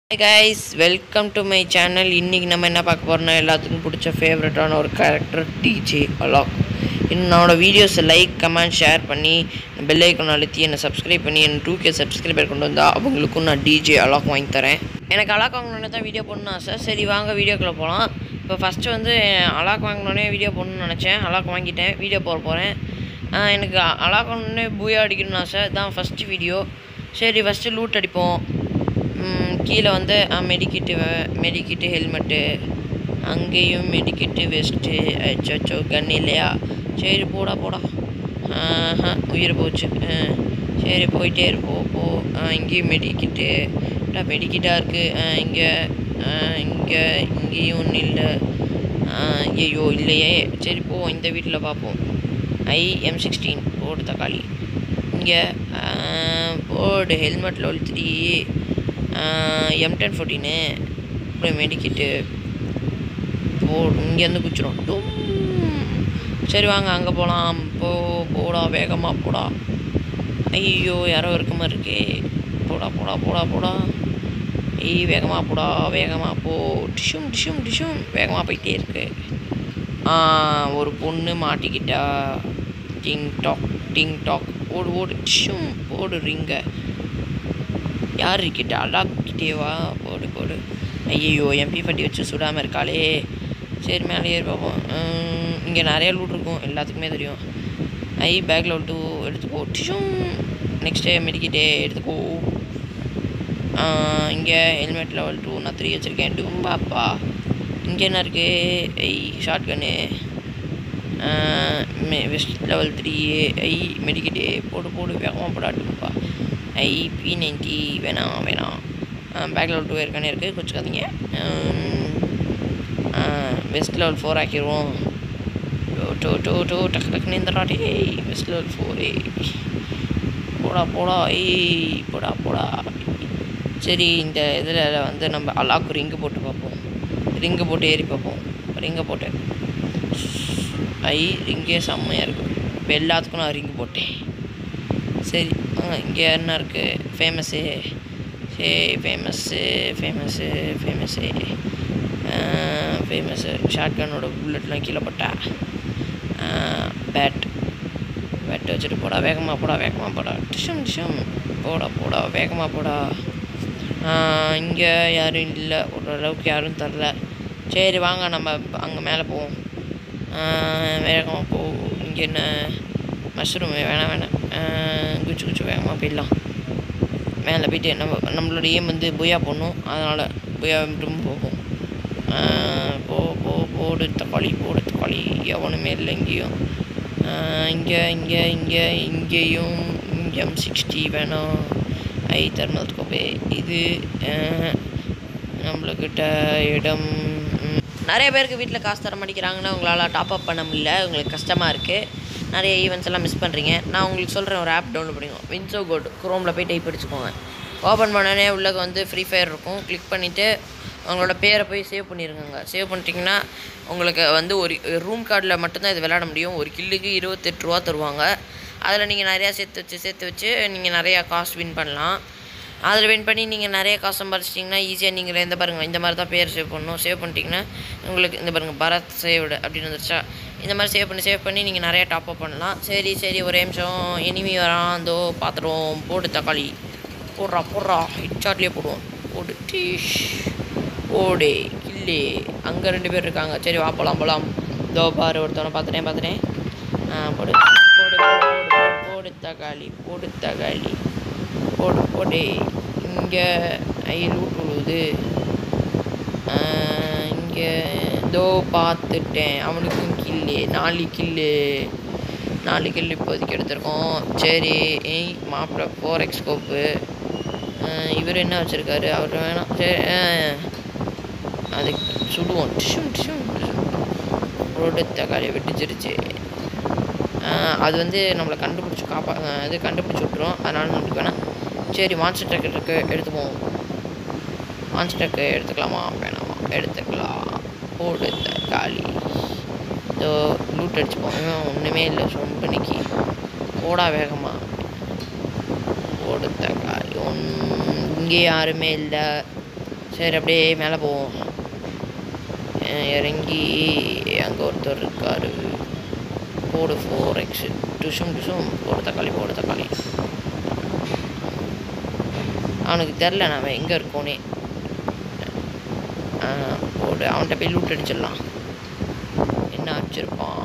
Guys welcome to my channel இன்றைக்கி நம்ம என்ன பார்க்க போகிறோம்னா எல்லாத்துக்கும் பிடிச்ச ஃபேவரட்டான ஒரு கேரக்டர் டிஜே அலாக் என்னோட வீடியோஸை லைக் கமெண்ட் ஷேர் பண்ணி பெல் ஐக்கன் அழுத்தி என்னை சப்ஸ்கிரைப் பண்ணி என் டூ கே சப்ஸ்கிரைபர் கொண்டு வந்தால் அவங்களுக்கும் நான் டிஜே அலாக் வாங்கி தரேன் எனக்கு அலாக் வாங்கணுன்னே தான் வீடியோ போடணும் ஆசை சரி வாங்க வீடியோக்குள்ளே போகலாம் இப்போ ஃபஸ்ட்டு வந்து அலாக் வாங்கினோடனே வீடியோ போடணும்னு நினச்சேன் அலாக் வாங்கிட்டேன் வீடியோ போட போகிறேன் எனக்கு அலாக் வாங்கணுன்னே பூயா அடிக்கணும்னு ஆசை தான் ஃபஸ்ட்டு வீடியோ சரி ஃபஸ்ட்டு லூட் அடிப்போம் ம், கீழே வந்து மெடிக்கிட்டு மெடிக்கிட்டு ஹெல்மெட்டு அங்கேயும் மெடிக்கிட்டு வெஸ்ட்டு அச்சோ கன் இல்லையா சரி போடா போடா ஆஹா, உயிர் போச்சு ஆ, சரி போயிட்டே இருப்போம் போ ஆ, இங்கேயும் மெடிக்கிட்டு மெடிக்கிட்டாக இருக்குது இங்கே இங்கே இங்கேயும் ஒன்றும் இல்லை ஐயோ இல்லையே சரி போ இந்த வீட்டில் பார்ப்போம் ஐ எம் சிக்ஸ்டீன் போடு தக்காளி இங்கே போர்டு helmet level three M ten fourteen அப்புறம் மெடிக்கிட்டு போ இங்கேருந்து குச்சிரும் டும் சரி வாங்க அங்கே போகலாம் போ போடா வேகமாக போடா ஐயோ யாரோ இருக்க மாதிரி இருக்கே போடா போடா போடா போடா ஏய் வேகமாக போடா வேகமாக போ டிஷும் டிஷும் டிஷும் வேகமாக போயிட்டே இருக்கு ஆ, ஒரு பொண்ணு மாட்டிக்கிட்டா டிங் டாக் டிங் டாக் ஓடு ஓடு டிஷும் போடு ரிங்க யார் இருக்கிட்ட அலாக்கிட்டேவா போடு போடு ஐயையோ எம்பி ஃபட்டி வச்சு சுடாமல் இருக்காளே சரி மேலே ஏறி பார்ப்போம் இங்கே நிறைய லூட் இருக்கும் எல்லாத்துக்குமே தெரியும் ஐ பேக்கில் விட்டு எடுத்துக்கோ டிஷும் நெக்ஸ்ட் மெடிக்கிட்டே எடுத்துக்கோ இங்கே ஹெல்மெட் லெவல் டூ நான் த்ரீ வச்சுருக்கேன் டும்பாப்பா இங்கே என்ன இருக்குது ஐ shotgun vest level three ஐ மெடிக்கிட்டே போடு போடு வேகமாக போடா டும்பா ஐ பி நைன்ட்டி வேணாம் வேணாம் பேக் லெவல் டூ ஏற்கனவே இருக்குது வச்சுக்காதீங்க வெஸ்ட் லெவல் ஃபோர் ஆக்கிடுவோம் டோ டோ டோ டக்கு டக்குன்னு இந்த ராட்டி வெஸ்ட் லெவல் ஃபோர் போடா போடா ஏய் போடா போடா சரி இந்த இதில் வந்து நம்ம அலாக்கு ரிங்கு போட்டு பார்ப்போம் ரிங்கு போட்டு ஏறி பார்ப்போம் ரிங்கை போட்டு ஐ ரிங்கே செம்மையாக இருக்கும் இப்போ எல்லாத்துக்கும் நான் ரிங்கு போட்டேன் சரி இங்கே என்ன இருக்குது ஃபேமஸ்ஸு சே ஃபேமஸ்ஸு ஃபேமஸ்ஸு ஃபேமஸ்ஸு ஃபேமஸ்ஸு ஷார்ட் கன்னோட புல்லட்லாம் கீழே போட்டா பேட் பேட் வச்சுட்டு போடா வேகமாக போடா வேகமாக போடா டிஷம் டிஷம் போடா போடா வேகமாக போடா இங்கே யாரும் இல்லை ஓரளவுக்கு யாரும் தரல சரி வாங்க நம்ம அங்கே மேலே போவோம் வேகமாக போ இங்கே என்ன மஷ்ரூம் வேணாம் வேணாம் ஆஹ் குச்சி குச்சி வேகமாக போயிடலாம் மேலே போயிட்டு நம்ம நம்மளோட ஏம் வந்து புயா போடணும் அதனால் புயா மட்டும் போகும் ஆஹ் போ போ போடு தக்காளி போடு தக்காளி எவனுமே இல்லை இங்கேயும் இங்கே இங்கே இங்கே இங்கேயும் எம் சிக்ஸ்டி வேணாம் ஐ தெர்மோஸ்கோப்பே இது ஆஹ் நம்மளுக்கிட்ட இடம் ம், நிறைய பேருக்கு வீட்டில் காசு தர மாட்டேங்கிறாங்கன்னா உங்களால் டாப் அப் பண்ண முடியல உங்களுக்கு கஷ்டமாக இருக்குது நிறைய ஈவெண்ட்ஸ் எல்லாம் மிஸ் பண்ணுறீங்க நான் உங்களுக்கு சொல்கிறேன் ஒரு ஆப் டவுன்லோட் பண்ணிக்கோங்க வின்சோ கோட் குரோமில் போய் டைப் அடிச்சுக்கோங்க ஓப்பன் பண்ணனே உள்ளே வந்து ஃப்ரீ ஃபயர் இருக்கும் கிளிக் பண்ணிவிட்டு உங்களோட பேரை போய் சேவ் பண்ணிடுங்க சேவ் பண்ணிட்டீங்கன்னா உங்களுக்கு வந்து ஒரு ரூம் கார்டில் மட்டும்தான் இது விளையாட முடியும் ஒரு கில்லுக்கு இருபத்தெட்டு ரூபா தருவாங்க அதில் நீங்கள் நிறையா சேர்த்து வச்சு சேர்த்து வச்சு நீங்கள் நிறையா காசு வின் பண்ணலாம் அதில் வின் பண்ணி நீங்கள் நிறைய காசு சம்பாரிச்சிட்டிங்கன்னா ஈஸியாக நீங்கள் இந்த பாருங்கள் இந்த மாதிரி தான் பேர் சேவ் பண்ணணும் சேவ் பண்ணிட்டீங்கன்னா உங்களுக்கு இந்த பாருங்கள் பரத் சேவ்டு அப்படின்னு வந்துருச்சா இந்த மாதிரி சேவ் பண்ணி சேவ் பண்ணி நீங்கள் நிறைய டாப் அப் பண்ணலாம் சரி சரி ஒரே நிமிஷம் எனிமி வரான் அதோ பார்த்துருவோம் போடு தக்காளி போடுறா போடுறா ஹிட் ஷாட்லேயே போடுவோம் போடு டீஷ் போடு கில்லு அங்கே ரெண்டு பேர் இருக்காங்க சரி வா போலாம் போலாம் இதோ பாரு ஒருத்தவனை பார்த்துட்டேன் பார்த்துட்டேன் ஆ போடு போடு போடு போடு போடு போடு தக்காளி போடு தக்காளி போடு போடு இங்கே ஐ லூட் விழுவுது இங்கே இதோ பார்த்துட்டேன் அவனுக்கும் கில்லு நாலு கில்லு நாலு கில்லு இப்போதைக்கு எடுத்திருக்கோம் சரி ஏய் மாப்பிள்ளை ஃபோர் எக்ஸ் ஸ்கோப்பு இவர் என்ன வச்சுருக்காரு அவர் வேணாம் சரி ஆ, அது சுடுவோம் டிஷும் டிஷும் ரோடு தக்காளியை வெட்டிச்சிருச்சு ஆஹ் அது வந்து நம்மளை கண்டுபிடிச்சி காப்பா ஆஹ் இது கண்டுபிடிச்சி விட்ரும் அதனால நம்மளுக்கு வேணாம் சரி மான்ஸ்டர் ட்ரக் இருக்கு எடுத்துப்போம் மான்ஸ்டர் ட்ரக்கு எடுத்துக்கலாமா வேணாமா எடுத்துக்கலாம் போடு தக்காளி இதோ லூட் அடிச்சுப்போம் இவன் ஒன்றுமே இல்லை சொம்பனிக்கு போடா வேகமா போடு தக்காளி ஒன் இங்கே யாருமே இல்லை சரி அப்படியே மேலே போவோம் அஹ் இறங்கி அங்கே ஒருத்தர் இருக்காரு போடு ஃபோர் எக்ஸ் டுஷும் டுஷும் போடு தக்காளி போடு தக்காளி அவனுக்கு தெரில நான் எங்கே இருக்கோனே அஹ் போடு அவன்கிட்ட போய் லூட் அடிச்சிடலாம் என்ன வச்சிருப்பான்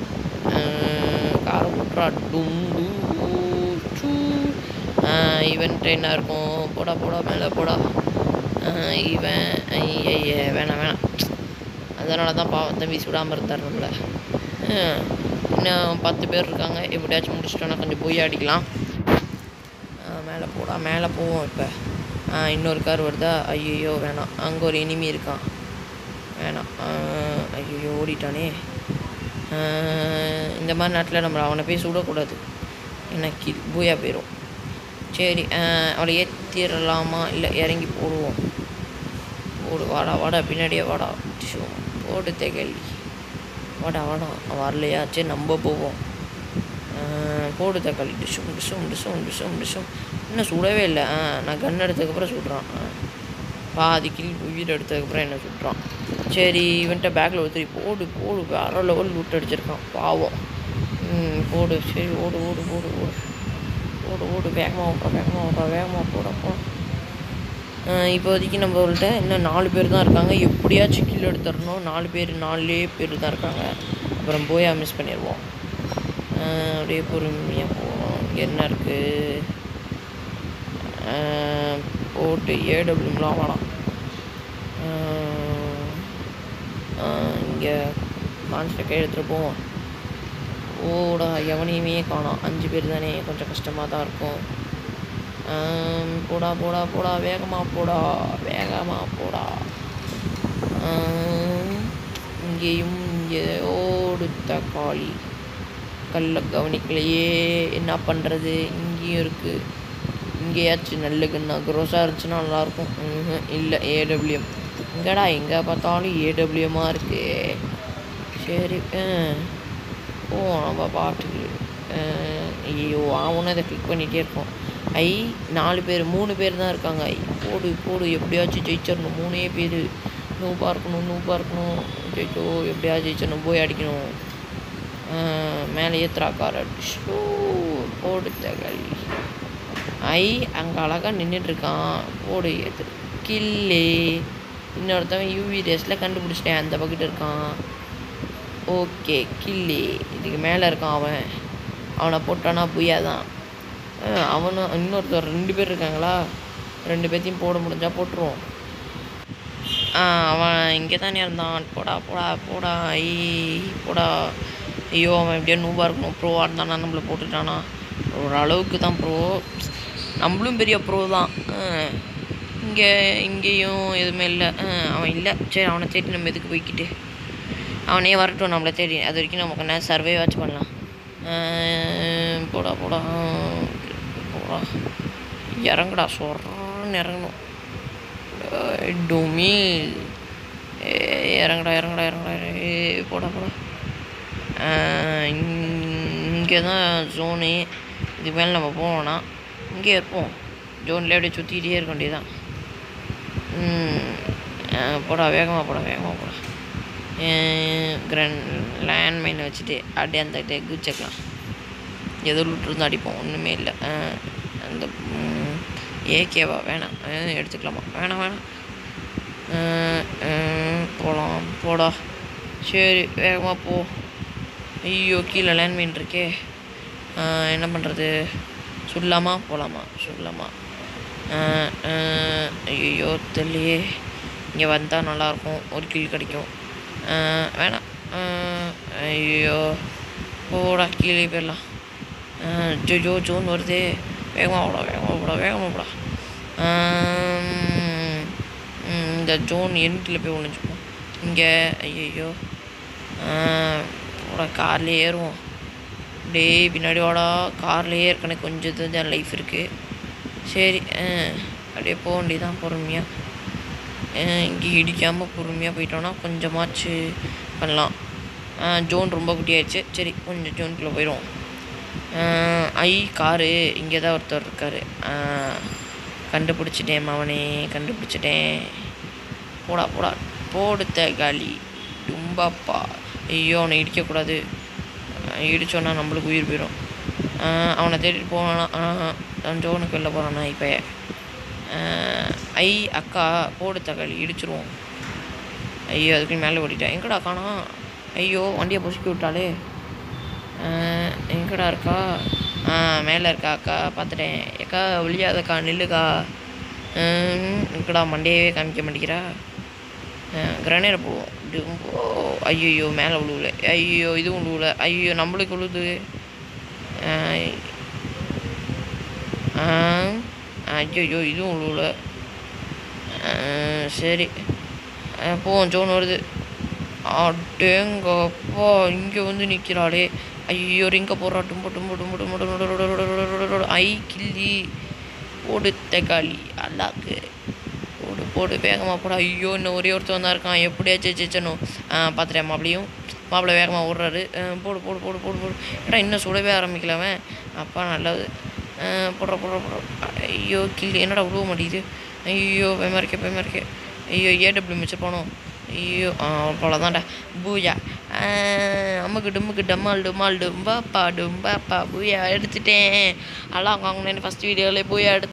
காரை விட்றா டும் டூ சூ அஹ் இவன்கிட்ட என்ன இருக்கும் போடா போடா மேலே போடா அஹ் இவன் ஐய வேணாம் வேணாம் அதனால தான் பாவம் தம்பி சுடாமல் இருந்தார் நம்மள அஹ் இன்னும் பத்து பேர் இருக்காங்க எப்படியாச்சும் முடிச்சிட்டோன்னா கொஞ்சம் பொய் அடிக்கலாம் மேலே போடா மேலே போவோம் இப்போ இன்னொரு கார் வருதா ஐயோ வேணாம் அங்கே ஒரு இனிமி இருக்கான் வேணாம் ஐயோ ஓடிட்டானே ஆஹ் இந்த மாதிரி நேரத்தில் நம்ம அவனை போய் சுடக்கூடாது எனக்கு பூயா போயிடும் சரி ஆஹ் அவளை ஏற்றிடலாமா இல்லை இறங்கி போடுவோம் போடு வாடா வாடா பின்னாடியே வாடா ஷோ போடு தெகலி வாடா வாடா அவன் வரலையா சரி நம்ம போவோம் ஆஹ் போடு தக்காளி டிஷும் டிஷும் டிஷும் டிஷும் டிஷும் இன்னும் சுடவே இல்லை ஆ நான் கன் எடுத்ததுக்கப்புறம் சுடுறான் ஆ. பாதி கில் உயிர் எடுத்ததுக்கப்புறம் என்ன சுடுறான் சரி இவன்ட்ட பேக்கில் ஒருத்தரி போடு போடு வேற லெவல் லூட் அடிச்சிருக்கான் பாவம் ம் போடு சரி ஓடு ஓடு ஓடு ஓடு ஓடு ஓடு வேகமாக ஓடுறா வேகமாக ஓடுறா வேகமாக போட போட இப்போதைக்கு நம்மள்ட்ட இன்னும் நாலு பேர் தான் இருக்காங்க எப்படியாச்சும் கில் எடுத்துடணும் நாலு பேர் நாலே பேர் தான் இருக்காங்க அப்புறம் போயா மிஸ் பண்ணிடுவோம் ஆஹ் அப்படியே பொறுமையாக போகணும் இங்கே என்ன இருக்குது போட்டு ஏடபிள்யூம்லாம் வேணாம் இங்கே கான்ஸ்டக்கை எடுத்துகிட்டு போவோம் ஓடா எவனையுமே காணோம் அஞ்சு பேர் தானே கொஞ்சம் கஷ்டமாக தான் இருக்கும் ஆம், போடா போடா போடா வேகமாக போடா வேகமாக போடா ஆம், இங்கேயும் இங்கே ஓடு தக்காளி கல்ல கவனிக்கலையே என்ன பண்ணுறது இங்கேயும் இருக்குது இங்கேயாச்சும் நல்ல கண்ணா க்ரோஸாக இருந்துச்சுன்னா நல்லாயிருக்கும் ம்ஹும், இல்லை ஏடபிள்யூஎம் எங்கடா எங்கே பார்த்தாலும் ஏடபிள்யூஎம்மாக இருக்கு சரி ஓ நம்ம பாட்டுக்கு அஹ், ஐயோ அவனும் இதை கிளிக் பண்ணிகிட்டே இருக்கோம் ஐ நாலு பேர் மூணு பேர் தான் இருக்காங்க ஐ போடு போடு எப்படியாச்சும் ஜெயிச்சிடணும் மூணே பேர் நூப்பாக இருக்கணும் நூப்பாக இருக்கணும் ஜெயிச்சோ எப்படியாச்சும் ஜெயிச்சிடணும் போய் அடிக்கணும் அஹ், மேலே ஏத்துறா கார் ஷோ போடு தகலி ஐ அங்கே அழகாக நின்றுட்டுருக்கான் போடு ஏத்து கில்லு இன்னொருத்தவன் யூவி ரேஸில் கண்டுபிடிச்சிட்டேன் அந்த பக்கெட் இருக்கான் ஓகே கில்லி இதுக்கு மேலே இருக்கான் அவன் அவனை போட்டானா புய்யா தான் அவனும் இன்னொருத்தர் ரெண்டு பேர் இருக்காங்களா ரெண்டு பேர்த்தையும் போட முடிஞ்சா போட்டுருவோம் ஆ, அவன் இங்கே தானே இருந்தான் போடா போடா போடா ஐ போடா ஐயோ அவன் எப்படியோ நூபாக இருக்கணும் ப்ரோவாக இருந்தானா நம்மளை போட்டுட்டானா ஒரு அளவுக்கு தான் ப்ரோ நம்மளும் பெரிய ப்ரோ தான் இங்கே இங்கேயும் எதுவுமே இல்லை அவன் இல்லை சரி அவனை தேடி நம்ம எதுக்கு போய்க்கிட்டு அவனே வரட்டும் நம்மளை தேடி அது வரைக்கும் நமக்கு என்ன சர்வே வாட்ச் பண்ணலாம் அஹ் போடா போடா போடா இறங்குடா சொல்கிறான்னு இறங்கணும் டொமி இறங்குடா இறங்குடா இறங்குடா ஏய், போடா போடா இங்கே தான் ஜோனு இதுக்கு மேலே நம்ம போனோம்னா இங்கே இருப்போம் ஜோன்லேயே அப்படியே சுற்றிக்கிட்டே இருக்க வேண்டியதான் போடா வேகமாக போடா வேகமாக போடா கிரன் லேண்ட்மைனை வச்சுட்டு அப்படியே அந்த டெக் வச்சுக்கலாம் ஏதோ லூட்ருந்து அடிப்போம் ஒன்றுமே இல்லை அந்த ஏகேவா வேணாம் அஹ் எடுத்துக்கலாமா வேணாம் வேணாம் போகலாம் போடா சரி வேகமாக போ ஐயோ கீழே லேண்ட்மைன் இருக்கே அஹ் என்ன பண்ணுறது சுடலாமா போகலாமா சுடலாமா ஐயோ தெரியலையே இங்கே வந்தால் நல்லாயிருக்கும் ஒரு கில் கிடைக்கும் அஹ் வேணாம் அஹ் ஐயோ போடா கீழே போயிடலாம் ஜோ ஜோன் வருதே வேகமாக போடா வேகமாக போடா வேகமாக போடா ஆம், ம், இந்த ஜோன் எண்டில் போய் ஒழிஞ்சுப்போம் இங்கே ஐயோ போடா கார்லேயே ஏறுவோம் டேய் பின்னாடி வாடா கார்லேயே ஏற்கனவே கொஞ்சம் இது தான் லைஃப் இருக்குது சரி ஆ, அப்படியே போக வேண்டியதான் பொறுமையாக இங்கே இடிக்காமல் பொறுமையாக போயிட்டோன்னா கொஞ்சமாச்சு பண்ணலாம் ஜோன் ரொம்ப குட்டியாயிடுச்சு சரி கொஞ்சம் ஜோனுக்குள்ளே போயிடுவோம் ஐ காரு இங்கே தான் ஒருத்தர் இருக்கார் கண்டுபிடிச்சிட்டேன் அவனே கண்டுபிடிச்சிட்டேன் போடா போடா போடுத்த காலி டும்பாப்பா ஐயோ அவனை இடிக்கக்கூடாது அஹ் இடிச்சோன்னா நம்மளுக்கு உயிர் போயிடும் அஹ் அவனை தேடிட்டு போவானா ஜோனுக்கு வெளில போகிறானா இப்போ ஐ அக்கா போடு தக்காளி இடிச்சிருவோம் ஐயோ அதுக்கு மேலே ஓடிட்டேன் எங்கடா காணோம் ஐயோ வண்டியை பொசுக்கி விட்டாலே அஹ் எங்கடா இருக்கா ஆ மேலே இருக்கா அக்கா பார்த்துட்டேன் ஏக்கா ஒளியாதக்கா நில்லுக்கா ஹம், எங்கடா மண்டையவே காமிக்க மாட்டேங்கிறா கிரனேட் போடுவோம் டிம்போ ஐயோ மேலே விழுவல ஐயோ இதுவும் விழுவல ஐயோ நம்மளுக்கு விழுது ஐயோ இதுவும் விழுவல அஹ், சரி அஹ், போவோம் ஜோன் வருது அடேங்கப்பா இங்கே வந்து நிற்கிறாளே ஐயோ ரிங்க போடுறா டும்பு டும்பு டும்பு டும்பு டும்பு டும்பு டும்பு டும்பு டும்பு டும்பு. ஐ கில்லி போடு தக்காளி அல்லாக்கு போடு போடு வேகமாக போடு ஐயோ இன்னும் ஒரே ஒருத்தன் தான் இருக்கான் எப்படியாச்சும் ஜெயிச்சணும் ஆ பார்த்துட்டேன் மாப்பிளையும் மாப்பிள்ளை வேகமாக ஓடுறாரு ஆ, போடு போடு போடு போடு போடு ஏடா இன்னும் சுடவே ஆரம்பிக்கலாமே அப்பா நல்லது ஆ, போடுற போடுற போடுற ஐயோ கில்லி என்னடா விழுவ மாட்டேங்குது ஐயோ பயமாரிக்க பயமாரிக்க ஐயோ ஏடபிள்யூ மிச்சம் போனோம் ஐயோ ஆ அவ்வளோதான்டா பூயா ஆ, அம்முக்கு டும்முக்கு டம்மால் டும்மால் டும்பாப்பா டும்பாப்பா பூயா எடுத்துட்டேன் அல்லாம் வாங்கினேன் ஃபஸ்ட் வீடியோவில் பூயா எடுத்து